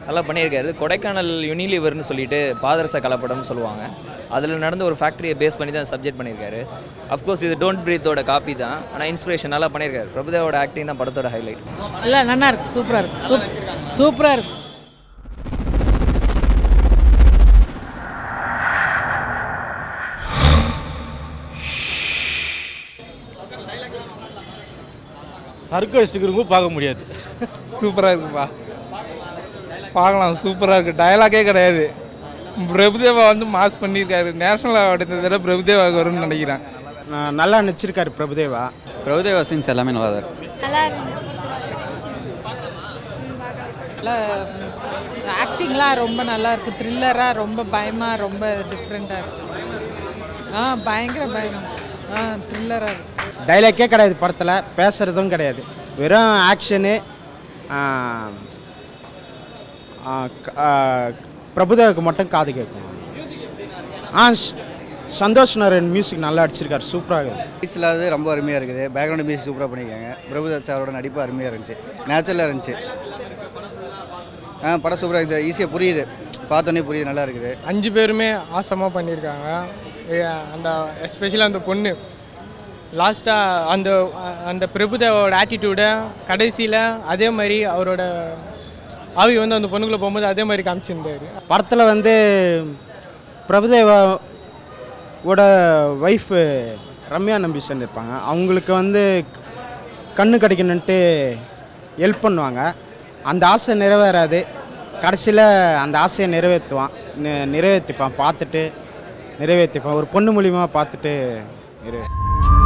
நல்லா பண்ணியிருக்காரு கொடைக்கானல் யுனிலிவர்னு சொல்லிட்டு பாதரச கலப்படம்னு சொல்லுவாங்க அதில் நடந்த ஒரு ஃபேக்ட்ரியை பேஸ் பண்ணி தான் சப்ஜெக்ட் பண்ணியிருக்காரு அஃப்கோர்ஸ் இது டோன்ட் பிரீத்தோட காப்பி தான் ஆனால் இன்ஸ்பிரேஷன் நல்லா பண்ணியிருக்காரு பிரபுதேவோட ஆக்டிங் தான் படத்தோட ஹைலைட் இல்லை நல்லா இருக்கு சூப்பராக இருக்கு சூப்பராக இருக்கு சர்க்கு அடிச்சுட்டு இருக்கும்போது பார்க்க முடியாது சூப்பராக இருக்குப்பா பார்க்கலாம் சூப்பராக இருக்குது டயலாகே கிடையாது பிரபுதேவா வந்து மாஸ் பண்ணியிருக்காரு நேஷனல் அவார்டு இந்த தடவை பிரபுதேவாவுக்கு வரும்னு நினைக்கிறேன் நல்லா நடிச்சிருக்காரு பிரபுதேவா பிரபுதேவா சீன்ஸ் எல்லாமே நல்லா தான் இருக்கு நல்லா இருந்துச்சு ஆக்டிங்லாம் ரொம்ப நல்லா இருக்குது த்ரில்லராக ரொம்ப பயமாக ரொம்ப டிஃப்ரெண்ட்டாக இருக்குது ஆ பயங்கர பயம் ஆ த்ரில்லராக இருக்குது டைலாக்கே கிடையாது படத்தில் பேசுகிறதும் கிடையாது வெறும் ஆக்ஷனு பிரபுதேவாவுக்கு மட்டும் காது கேட்கும் ஆ ஷ்- சந்தோஷ் நாராயண் மியூசிக் நல்லா அடிச்சிருக்காரு சூப்பராக இருக்குது மியூசிக் இல்லாதது ரொம்ப அருமையாக இருக்குது பேக்ரவுண்ட் மியூசிக் சூப்பராக பண்ணியிருக்காங்க பிரபுதத் சாரோட நடிப்பு அருமையாக இருந்துச்சு நேச்சுரலாக இருந்துச்சு ஆ படம் சூப்பராக இருந்துச்சு ஈஸியாக புரியுது பார்த்தோன்னே புரியுது நல்லா இருக்குது அஞ்சு பேருமே ஆசமாக பண்ணியிருக்காங்க அந்த எஸ்பெஷலாக அந்த பொண்ணு லாஸ்ட்டாக அந்த அந்த பிரபுதேவோட ஆட்டிடியூடை கடைசியில் அதே மாதிரி அவரோட ஆவி வந்து அந்த பொண்ணுக்குள்ளே போகும்போது அதே மாதிரி காமிச்சிருந்தாரு படத்தில் வந்து பிரபுதேவா ஓட ஒய்ஃபு ரம்யா நம்பீசன் இருப்பாங்க அவங்களுக்கு வந்து கண்ணு கிடைக்கணுன்ட்டு ஹெல்ப் பண்ணுவாங்க அந்த ஆசை நிறைவேறாது கடைசியில் அந்த ஆசையை நிறைவேற்றுவான் நி- நிறைவேற்றிப்பான் பார்த்துட்டு நிறைவேற்றிப்பான் ஒரு பொண்ணு மூலியமாக பார்த்துட்டு நிறைவே